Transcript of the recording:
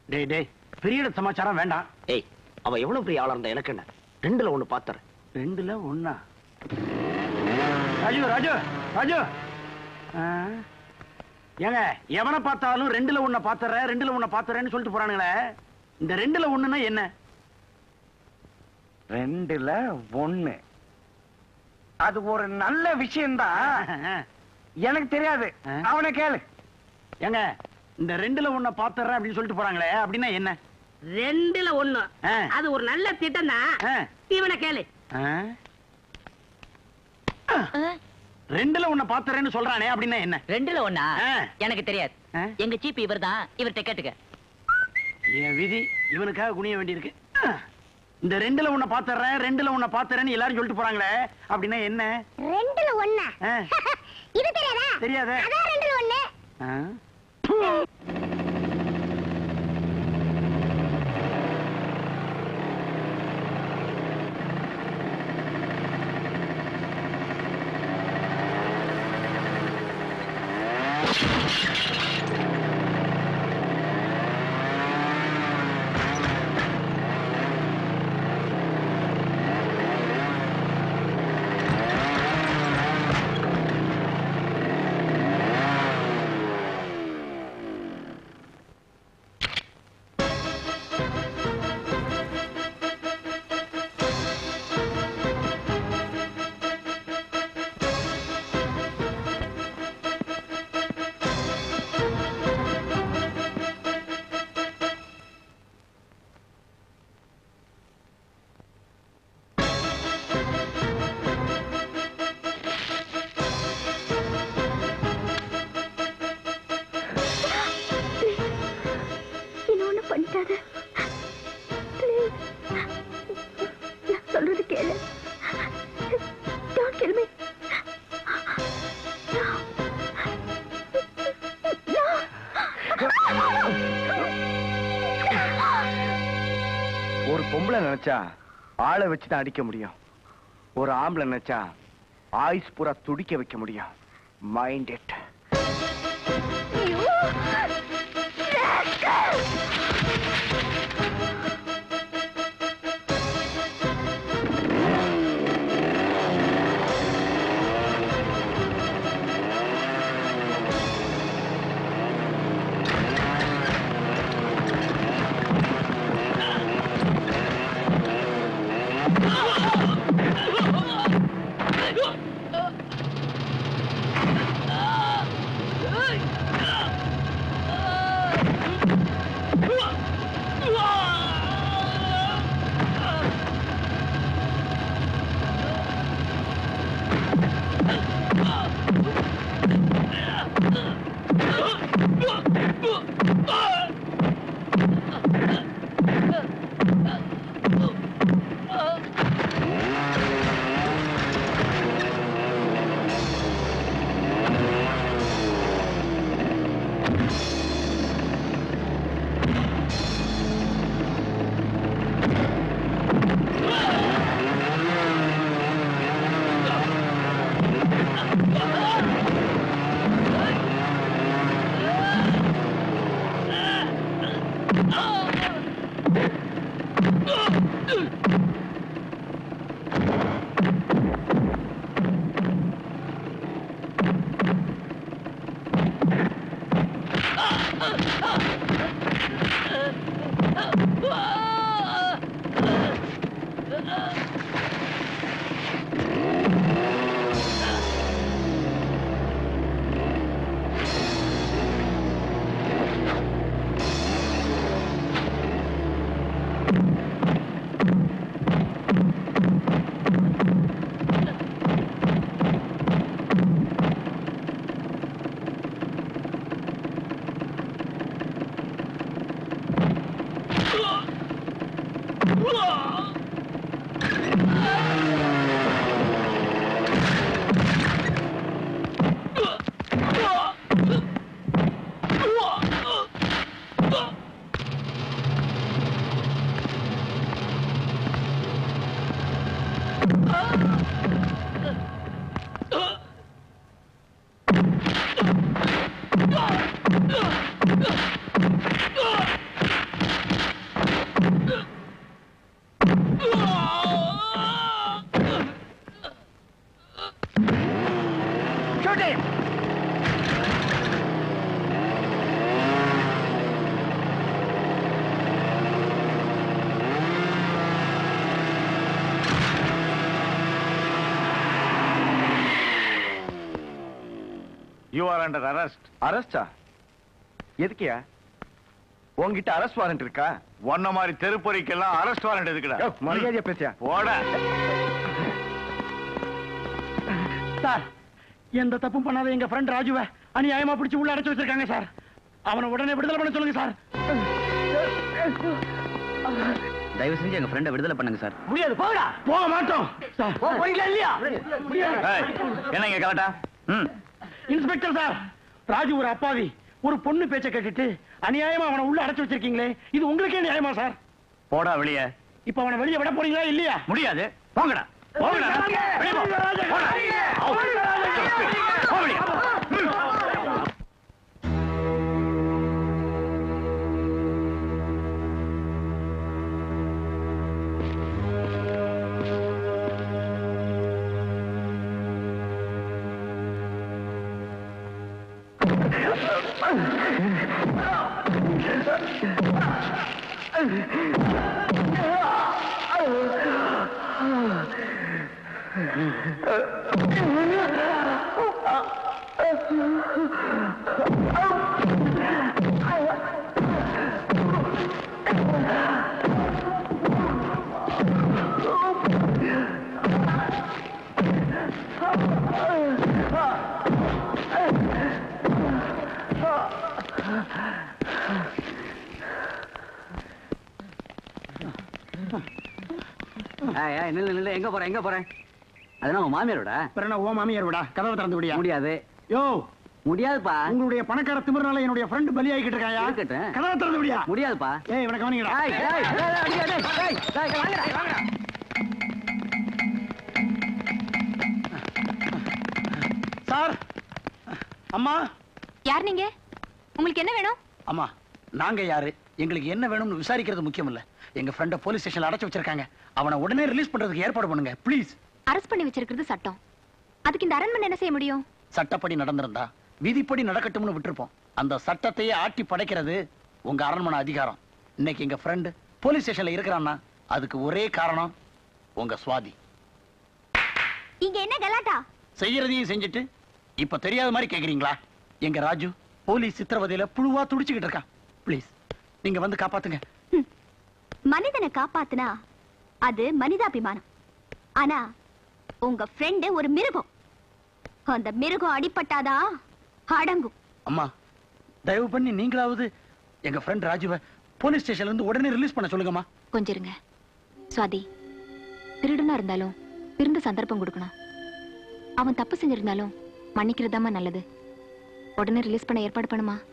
டேய் டேய் பெரிய இடத்து சமாச்சாரம் வேண்டாம் ஏய் அவ எவ்வளவு பெரிய ஆளா இருந்தா எனக்கு என்ன ரெண்டுல ஒண்ணு பாத்துறேன் ரெண்டுல ஒண்ணா ராஜு ராஜு ராஜு ஆ? ஏங்க எவனை பார்த்தாலும் ரெண்டுல ஒண்ண பாத்துறேன் ரெண்டுல ஒண்ண பாத்துறேன்னு சொல்லிட்டு போறானுங்களே இந்த ரெண்டுல ஒண்ணுன்னா என்ன ரெண்டுல ஒண்ணு அது ஒரு நல்ல விஷயம்தான் எனக்கு தெரியாது ஆ. அவனை கேளு ஏங்க இந்த ரெண்டுல ஒண்ண பாத்துறேன் அப்படின்னு சொல்லிட்டு போறாங்களே அப்படின்னா என்ன ரெண்டுல ஒண்ணு ஆ. அது ஒரு நல்ல திட்டம் தான் ஆ. இவனை கேளு ஆ? ரெண்டுல ஒண்ண பாத்துறேன்னு சொல்றானே அப்படின்னா என்ன ரெண்டுல ஒண்ணா ஆ. எனக்கு தெரியாது ஆ? எங்க சீப் இவர்தான் இவர்கிட்ட கேட்டுக்க என் விதி இவனுக்காக குனிய வேண்டியிருக்கு இந்த ரெண்டுல ஒண்ண பாத்துறேன் ரெண்டுல ஒண்ண பாத்துறேன்னு எல்லாரும் சொல்லிட்டு போறாங்களே அப்படின்னா என்ன ரெண்டுல ஒண்ணா ஆ. இது தெரியாதா தெரியாதே. அதான் ரெண்டுல ஒண்ணு ஆ? என்ன ஒண்ணு பண்ணிட்டாரு Please. நான் சொல்றது கேளு Don't kill me. No. ஒரு பொம்பளை நினைச்சா ஆளை வச்சு தான் அடிக்க முடியும் ஒரு ஆம்பளை நினைச்சா ஆயுஸ் பூரா துடிக்க வைக்க முடியும் mind it You rascal! You are under arrest அரஸ்டா எதுக்கியா உன்கிட்ட அரஸ்ட் வாரண்ட் இருக்கா ஒன்ன மாதிரி தெருப்பொறிக்கெல்லாம் அரெஸ்ட் வாரண்ட் எதுக்குடா யோவ், மரியாதையா பேசியா போட சார் எந்த தப்பும் பண்ணாத எங்க ஃப்ரெண்ட் ராஜுவை அநியாயமா பிடிச்சு உள்ள அடைச்சு வச்சிருக்காங்க சார் அவனை உடனே விடுதலை பண்ண சொல்லுங்க சார் தயவு செஞ்சு எங்க ஃப்ரெண்டை விடுதலை பண்ணுங்க சார் முடியாது போகடா போக மாட்டோம் சார் போறீங்களா இல்லையா ஏய், என்ன இங்க கலட்டா ம் இன்ஸ்பெக்டர் சார் ராஜு ஒரு அப்பாவி ஒரு பொண்ணு பேச்ச கேட்டுட்டு அநியாயமா அவனை உள்ள அடைச்சு வச்சிருக்கீங்களே இது உங்களுக்கே நியாயமா சார் போடா வெளியே இப்ப அவனை வெளியே விட போறீங்களா இல்லையா முடியாது போங்கடா போங்கடா வெளிய போ. போடா. அவுட். போ வெளிய. ம். நில்லு நில்லு எங்க போற எங்க போறேன் அதெல்லாம் உன் மாமியாரோட பிறகு என்ன, ஓ மாமியார் விடா கதவை திறந்து விடியா முடியாது யோ முடியாதுப்பா உங்களுடைய பணக்கார திமிர்னால என்னுடைய ஃப்ரெண்ட் பலியாகிட்டு இருக்காயா இருக்கட்டும். கதவை திறந்து விடியா முடியாதுப்பா ஏய் இவனை கவனிங்கடா ஏய், ஏய், ஏய், ஏய், அடிக்க, டேய், டேய், டேய், வாங்கடா. சார் அம்மா யார் நீங்க உங்களுக்கு என்ன வேணும் அம்மா நாங்க யாரு எங்களுக்கு என்ன வேணும்னு விசாரிக்கிறது முக்கியம் இல்ல எங்க ஃப்ரெண்ட போலீஸ் ஸ்டேஷன்ல அடைச்சு வச்சிருக்காங்க அவனை உடனே ரிலீஸ் பண்றதுக்கு ஏற்பாடு பண்ணுங்க ப்ளீஸ் அரெஸ்ட் பண்ணி வச்சிருக்கிறது சட்டம் அதுக்கு இந்த அரண்மனை என்ன செய்ய முடியும் சட்டப்படி நடந்திருந்தா விதிப்படி நடக்கட்டும்னு விட்டுருப்போம் அந்த சட்டத்தையே ஆட்டி படைக்கிறது உங்க அரண்மனை அதிகாரம் இன்னைக்கு எங்க ஃப்ரெண்டு போலீஸ் ஸ்டேஷன்ல இருக்கிறான்னா அதுக்கு ஒரே காரணம் உங்க சுவாதி இங்க என்ன கலாட்டா செய்யறதையும் செஞ்சுட்டு இப்ப தெரியாத மாதிரி கேக்குறீங்களா எங்க ராஜு போலீஸ் சித்திரவதையில புழுவா துடிச்சுக்கிட்டு இருக்கான் ப்ளீஸ் நீங்க வந்து காப்பாத்துங்க மனிதனை காப்பாத்துனா அது மனிதாபிமானம் ஆனா உங்க ஃப்ரெண்டு ஒரு மிருகம் அந்த மிருகம் அடிபட்டாதான் அடங்கும் அம்மா தயவு பண்ணி நீங்களாவது எங்க ஃப்ரெண்ட் ராஜுவை போலீஸ் ஸ்டேஷன்ல இருந்து உடனே ரிலீஸ் பண்ண சொல்லுங்கம்மா கொஞ்சம் இருங்க சுவாதி திருடனா இருந்தாலும் திருந்த சந்தர்ப்பம் கொடுக்கணும் அவன் தப்பு செஞ்சிருந்தாலும் மன்னிக்கிறதாம்மா நல்லது உடனே ரிலீஸ் பண்ண ஏற்பாடு பண்ணுமா